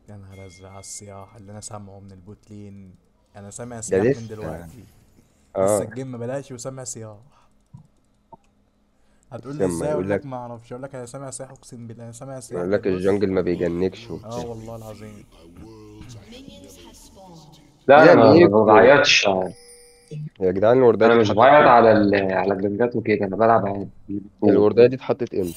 يا نهار ازرق على الصياح اللي انا سامعه من البوتلين انا سامع ده صياح من لسه دلوقتي لسه اه الجيم ما بلاش وسامع صياح هتقول لي لما ازاي يقول اقول لك لك ما اعرفش اقول لك انا سامع صياح اقسم بالله انا سامع صياح يقول لك بص الجنجل ما بيجنكش اه وبتاع والله العظيم لا انا يعني ما ايه ما بعيطش يا جدعان الوردية انا دي مش اتحطت بعيط امتى؟ على ال... على الجنجات وكده انا بلعب عادي الوردية دي اتحطت امتى؟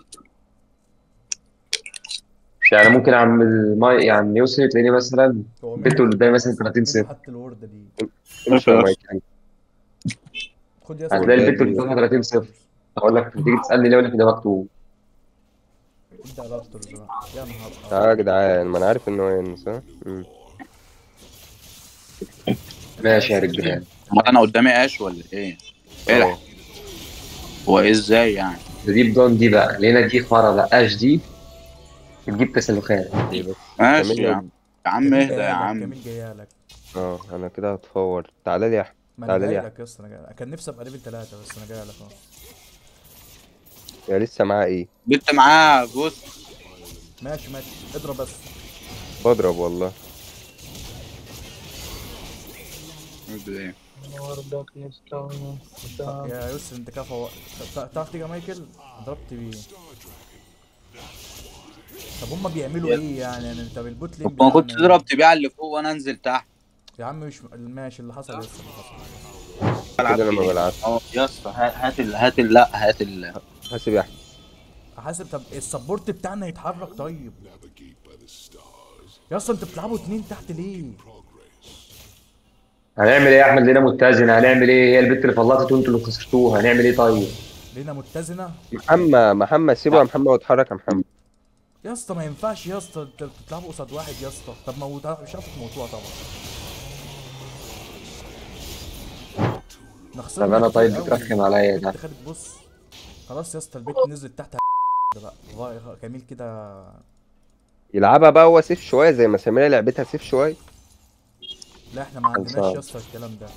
يعني ممكن اعمل ماي يعني يوصل تلاقيني مثلا هو مين البيت اللي اللي قدامي مثلا حط 30 مين اللي صفر حط الوردة دي امشي يا مايك يعني خد يا اسطى هتلاقي الوردية البيت اللي دي قدامها 30 صفر اقول لك تيجي تسالني ليه اقول لك ده مكتوب ابدا الابترز بقى يا نهار تعالى يا ابيض جدعان ما انا عارف ان هو ين صح؟ مم. ماشي يا اسف رجاله امال انا قدامي اش ولا ايه؟ اه الحق هو ايه ازاي يعني؟ ده دي بدون دي بقى لقينا دي خرا بقاش دي بتجيب تسلخات ايه بس ماشي كمل يا لو عم يا عم جميل اهدى يا جايلك عم جميل جايلك اه انا كده هتفور تعالى لي يا احمد ما انا تعالى لي يا جايلك يا اسطى انا جايلك كان نفسي ابقى ليفل 3 بس انا جايلك اهو احمد يا لسه معاه ايه؟ بنت معاه بص ماشي ماشي اضرب بس بضرب والله ايه يا يوسف انت كفى و... تع- تعرف تيجي يا مايكل ضربت بيه طب هما بيعملوا ايه يعني يعني انت بالبوت لين طب ما كنت بيعمل تضرب ايه تبيع اللي فوق وانا انزل تحت يا عم مش ماشي اللي حصل لسه اللي حصل بلعب كده انا ما كده بلعبش اه يا اسطى هات هات ال هات ال لا هات ال حاسب يا احمد حاسب طب السبورت بتاعنا يتحرك طيب يا اسطى انتوا بتلعبوا اتنين تحت ليه هنعمل ايه يا احمد لينا متزنه هنعمل ايه هي البت اللي فلطت وانتوا اللي خسرتوها هنعمل ايه طيب لينا متزنه محمد محمد سيبه يا محمد واتحرك يا محمد يا اسطى ما ينفعش يا اسطى انت بتلعبوا قصاد واحد يا اسطى طب موتها مش عارف تموتوها طبعا احنا خسرنا طب انا كتير طيب قوي. بترخم عليا البت ده خدت بص خلاص يا اسطى البيت نزلت تحت ده بقى غا- جميل كده يلعبها بقى هو سيف شويه زي ما سميرة لعبتها سيف شويه لا احنا ما عندناش خلصان. يا اسطى الكلام ده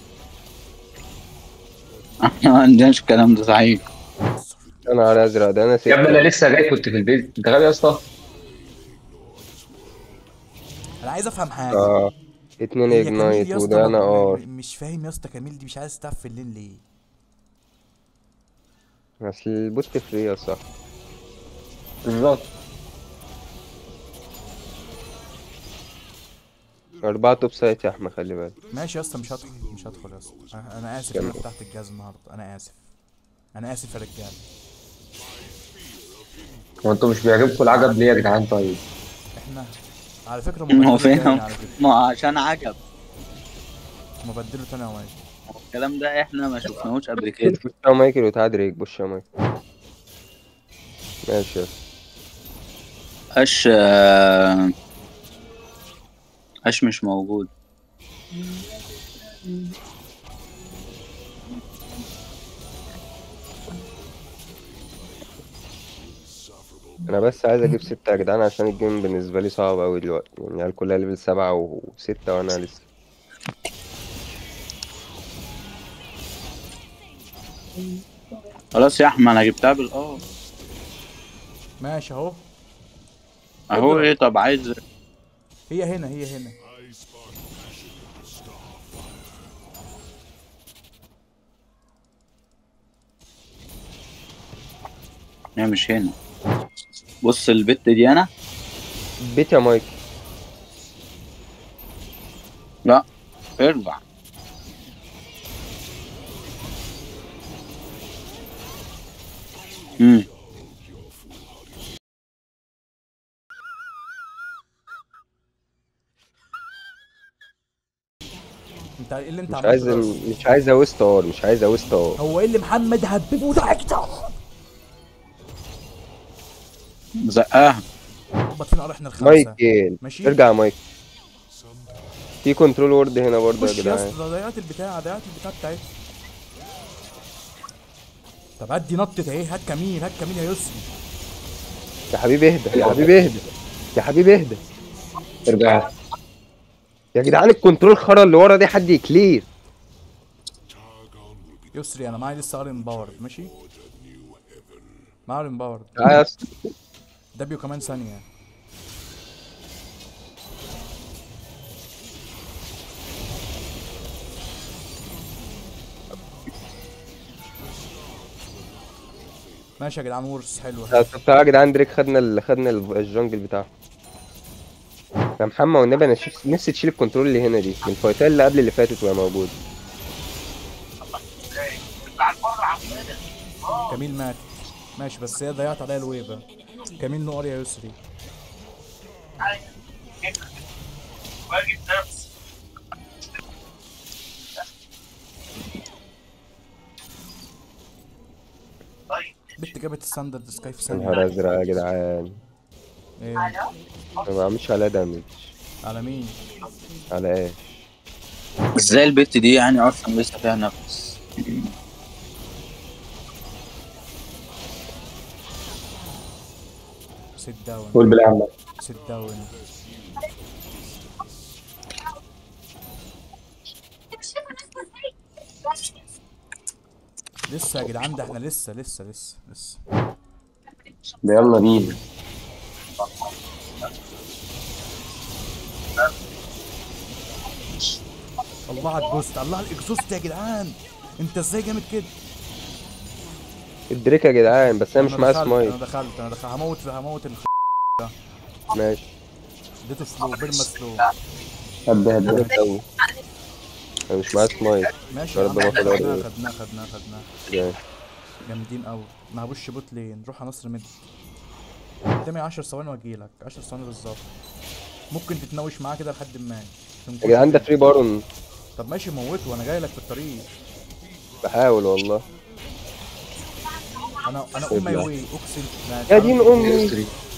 ما عندناش الكلام ده صحيح يا نهار ازرق ده انا سيف يا ابني انا لسه جاي كنت في البيت انت غبي يا اسطى انا عايز افهم حاجه اه اتنين هي كميل اجنايت يا اسطى وده ما- انا ار م- مش فاهم يا اسطى كميل دي مش عايز تلعب في الليل ليه اصل البوت فري يا صح بالظبط أربعة توب سايت يا أحمد خلي بالك ماشي يا اسطى مش هدخل مش هدخل يا اسطى أنا- انا اسف انا فتحت الجهاز النهارده انا اسف انا اسف يا رجاله هو انتوا مش بيعجبكم العجب ليه يا جدعان طيب احنا على فكره هو مبدله فين تاني على فكره ما عشان عجب مبدله تاني يا مايك هو الكلام ده احنا ما شفناهوش قبل كده بوش يا مايكل وتعال دريك بوش يا مايكل ماشي يا اسطى. اش آه، اش مش موجود أنا بس عايز أجيب ستة يا جدعان عشان الجيم بالنسبة لي صعب أوي دلوقتي يعني العيال كلها ليفل سبعة وستة وأنا لسه خلاص يا احمد انا جبتها بالاه ماشي اهو اهو ايه طب عايز هي هنا هي هنا هي مش هنا بص البت دي انا بيت يا مايكل لا ارجع امم انت ايه اللي انت مش عملته عايز ده؟ مش عايز أوست أور مش عايز أوست أور هو ايه اللي محمد هببه ده اكتر زقاها خبط فينا احنا الخمسه مايكل ماشي. ارجع يا مايكل في كنترول وورد هنا برضه يا خش يا جدعان اسطى ده ضيعت البتاع ضيعت البتاع بتاعتي طب هدي نطت اهي هات كمين هات كمين يا يسري يا حبيبي اهدى يا حبيبي اهدى يا حبيبي اهدى ارجع يا جدعان الكنترول خرا اللي ورا دي حد يكلير يسري انا معايا لسه ارن باورد ماشي معايا ارن باورد تعالى يا اسطى دبليو كمان ثانيه ماشي يا جدعان ورث حلوه طب طب تعالى يا جدعان دريك خدنا ال... خدنا ال- الجنجل بتاعه يا محمد والنبي انا شف... نفسي تشيل الكنترول اللي هنا دي من الفايتات اللي قبل اللي فاتت وهي موجود كميل مات ماشي بس هي ضيعت عليا الويبه كميل نقر يا يسري بنت جابت الستاندرد سكاي في يا نهار ثانيه ازرق يا جدعان ايه انا ما بعملش عليها دامج على مين على ايه ازاي البت دي يعني اصلا لسه فيها نفس سيت داون قول بالله عمك سيت داون لسه يا جدعان ده احنا لسه لسه لسه لسه ده يلا بينا الله على الجوست الله على الاكزوست يا جدعان انت ازاي جامد كده الدريك يا جدعان بس انا مش معايا دخلت سمايل انا دخلت انا دخلت هموت هموت الخ... ماشي اديته سلو بيرما سلو هب هب جامد أوي. انا مش معايا سمايل ماشي يا يا عم رب ما خدناه أخد أول. خدناه خدناه خدناه جامد. جامدين قوي ما هبوش بوت لين نروح على نصر ميد قدامي 10 ثواني واجيلك 10 ثواني بالظبط ممكن تتناوش معاه كده لحد ما يا جدعان ده فري بارون طب ماشي موته وانا جاي لك في الطريق بحاول والله انا انا سيب ام ماي لا. واي اقسم لا، يا دين امي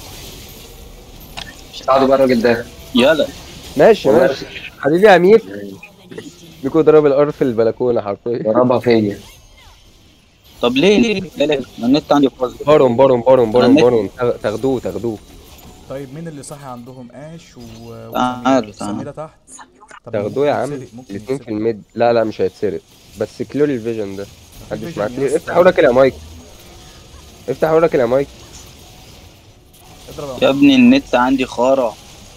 مش هتقعدوا بقى الراجل ده يلا ماشي والله ماشي حبيبي يا امير بيكو ضرب الار في البلكونه حرفيا ضربها فيا طب ليه ليه ليه ليه؟ ما النت عندي فاضي بارون بارون بارون بارون النت- بارون تاخ- تاخدوه تاخدوه طيب مين اللي صاحي عندهم اش و... تعال، وسميرة تعال. سميرة تحت طب تاخدوه يا ممكن عم يتسرق، ممكن الاثنين في يتسرق. الميد لا لا مش هيتسرق بس كلور الفيجن ده محدش الفيجن معاك يا ليه اسطى. افتح وراك يا مايك افتح وراك يا مايك اضرب يا ابني النت عندي خارع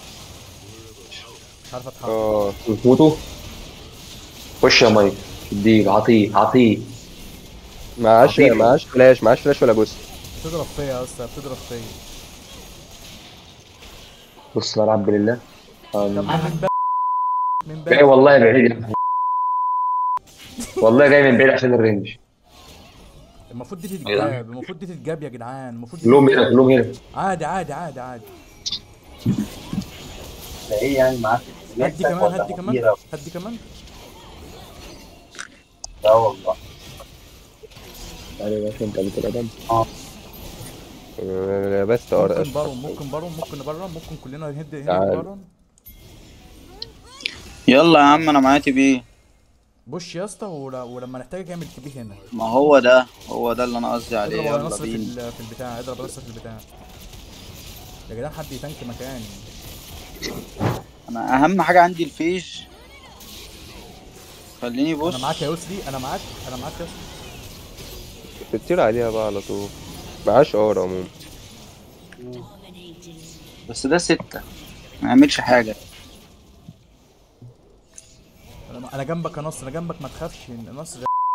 مش عارف اتحرك اه تموتوا خش يا مايك اديه عطيه عطيه معاش عظيم. معاش فلاش معاش فلاش ولا بوست بتضرب فيا يا اسطى بتضرب فيا بص بلعب بالله طب آمين. من بعيد من جاي بعيد والله بعيد والله جاي من بعيد عشان الرينج المفروض دي تتجاب المفروض دي تتجاب يا جدعان المفروض دي كلهم هنا تتجاب. كلهم هنا عادي عادي عادي عادي ايه يعني معاك هدي كمان هدي كمان هدي كمان لا والله لبست ار ممكن بارون ممكن بارون ممكن نبرم ممكن كلنا نهد هنا تعال. بارون يلا يا عم انا معايا تي بي بوش يا اسطى ول- ولما نحتاج يعمل كبي هنا ما هو ده هو ده اللي انا قصدي عليه اضرب على يلا نصر في, بينا ال- في البتاع اضرب على نصر في البتاع يا جدعان حد يتنك مكاني انا اهم حاجه عندي الفيج خليني بص انا معاك يا يسري انا معاك انا معاك يا اسطى بتطير عليها بقى على طول معاش ار عموما بس ده ستة ما يعملش حاجة انا انا جنبك يا نصر انا جنبك ما تخافش نصر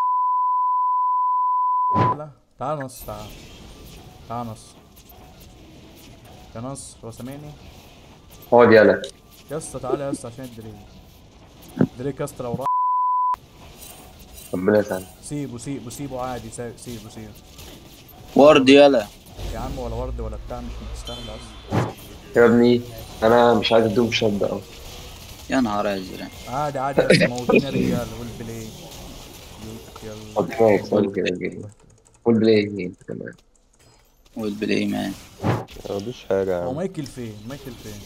لا تعال نصر تعال تعال نصر يا نصر هو سامعني اقعد يلا يا اسطى تعالى يا اسطى عشان الدريك دريك يا اسطى لو راح ربنا يسعدك سيبه سيبه سيبه عادي سيبه سيبه سيبه ورد يلا يا عم ولا ورد ولا بتاع مش مستاهل اصلا يا ابني انا مش عايز ادوم شد اه يا نهار ازرق عادي عادي يا اسطى موجودين يا رجال والبلاي يلا طب ماشي طب كده كده قول بلاي مين كمان والبلاي مان ما عملوش حاجه يا هو عم مايكل فين مايكل فين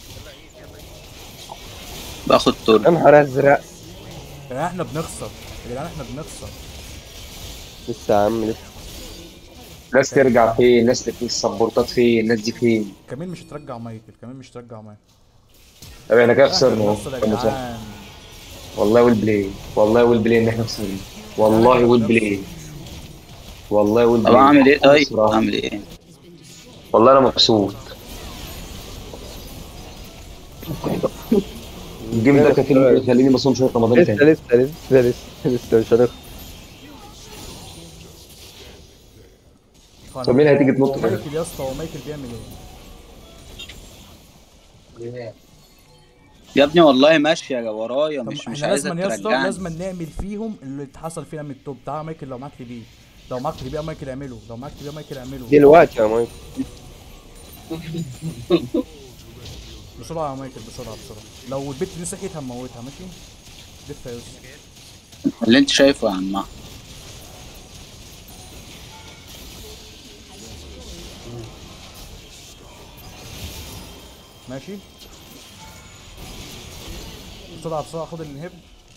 باخد يا تور نهار ازرق يا جدعان احنا بنخسر يا جدعان احنا بنخسر لسه يا عم لسه ناس ترجع فين ناس تفين السبورتات فين الناس دي فين كمان مش هترجع مايكل كمان مش هترجع مايكل طب احنا كده احنا خسرنا اهو بنخسر يا كنا صح. جدعان والله والبلاي والله والبلاي ان احنا خسرنا والله والبلاي والله طب والبلاي اعمل ايه طيب خسران. اعمل ايه والله انا مبسوط الجيم ده كفيل يخليني ما اصومش غير رمضان لسه تاني لسه لسه لسه لسه مش هنخلص أنا- طب مين هتيجي هو تنط كده؟ مايكل يا اسطى هو مايكل بيعمل ايه؟ يا ابني والله ماشيه ورايا طب مش مش احنا عايزه لازم يا اسطى ترجعني لازم نعمل فيهم اللي حصل فينا من التوب تعالى مايكل لو معاك تبيه لو معاك تبيه يا مايكل اعمله لو معاك تبيه يا مايكل اعمله دلوقتي يا مايك بسرعه يا مايكل بسرعه بسرعه لو البت دي صحيت هنموتها ماشي لف يا يوسف اللي انت شايفه يا عم ماشي بسرعه بسرعه خد الانهب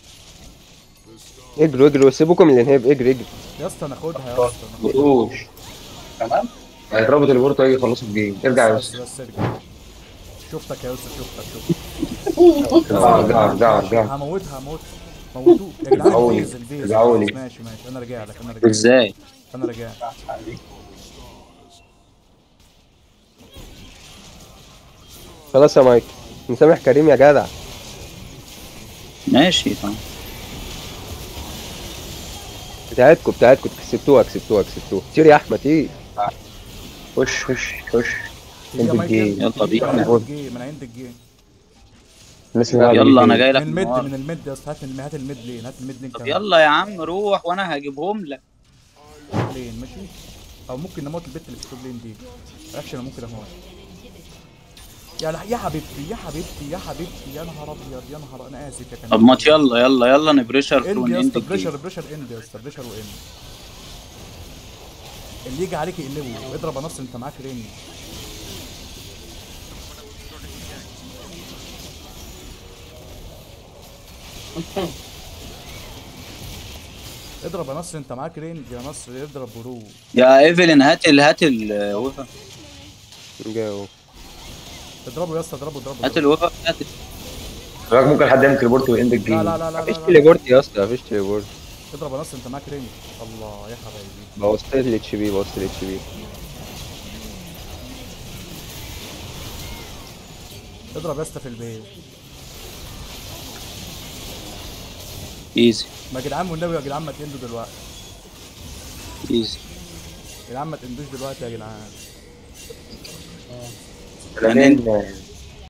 اجروا اجروا سيبوكم من الانهاب اجري اجري يا اسطى ناخدها يا اسطى ناخدها. بقوش تمام هيضربوا تليبورت ويجي يخلصوا الجيم ارجع يا بس يوسف بس ارجع شفتك يا يوسف شفتك شفتك ارجع ارجع ارجع ارجع هموتها هموتها موتوه يا جدعان رجعوني. الفيز الفيز رجعوني. ماشي ماشي انا راجع لك انا راجع لك ازاي انا راجع خلاص يا مايك مسامح كريم يا جدع ماشي طبعا بتاعتكم بتاعتكم كسبتوها كسبتوها كسبتوها كتير يا احمد ايه خش خش خش يا انت مايكل الجيم. يلا بينا. من عند الجيم من عند الجيم الناس اللي قاعدة يلا انا بالجيم. جاي من لك من الميد ورا. من الميد يا اسطى هات من- هات الميد لين هات الميد لين طب كمان يلا يا عم روح وانا هجيبهم لك لين ماشي او ممكن نموت البت اللي في التوب لين دي اكشن أنا ممكن اموت يا لا يا حبيبتي يا حبيبتي يا حبيبتي يا نهار ابيض يا نهار انا اسف يا كان طب ما يلا يلا يلا نبريشر اند ون يا اند اسطى الجيم. بريشر بريشر اند يا اسطى بريشر واند اللي يجي عليك يقلبه اضرب يا نصر انت معاك رينج اضرب يا نصر انت معاك رينج يا نصر اضرب برو يا ايفلين هات ال هات الوفا جاو اضربه يا اسطى اضربه اضربه هات اضربه. الوفا هات دلوقتي ممكن حد يعمل تليبورت ويند الجيم لا لا لا لا مفيش لا, لا. تليبورت يا اسطى مفيش تليبورت اضرب يا نصر انت معاك رينج الله يا حبايبي بوظت الاتش بي بوظت الاتش بي اضرب يا اسطى في البيت ايزي ما يا جدعان والنبي يا جدعان ما تندوا دلوقتي ايزي يا جدعان ما تندوش دلوقتي يا جدعان كمان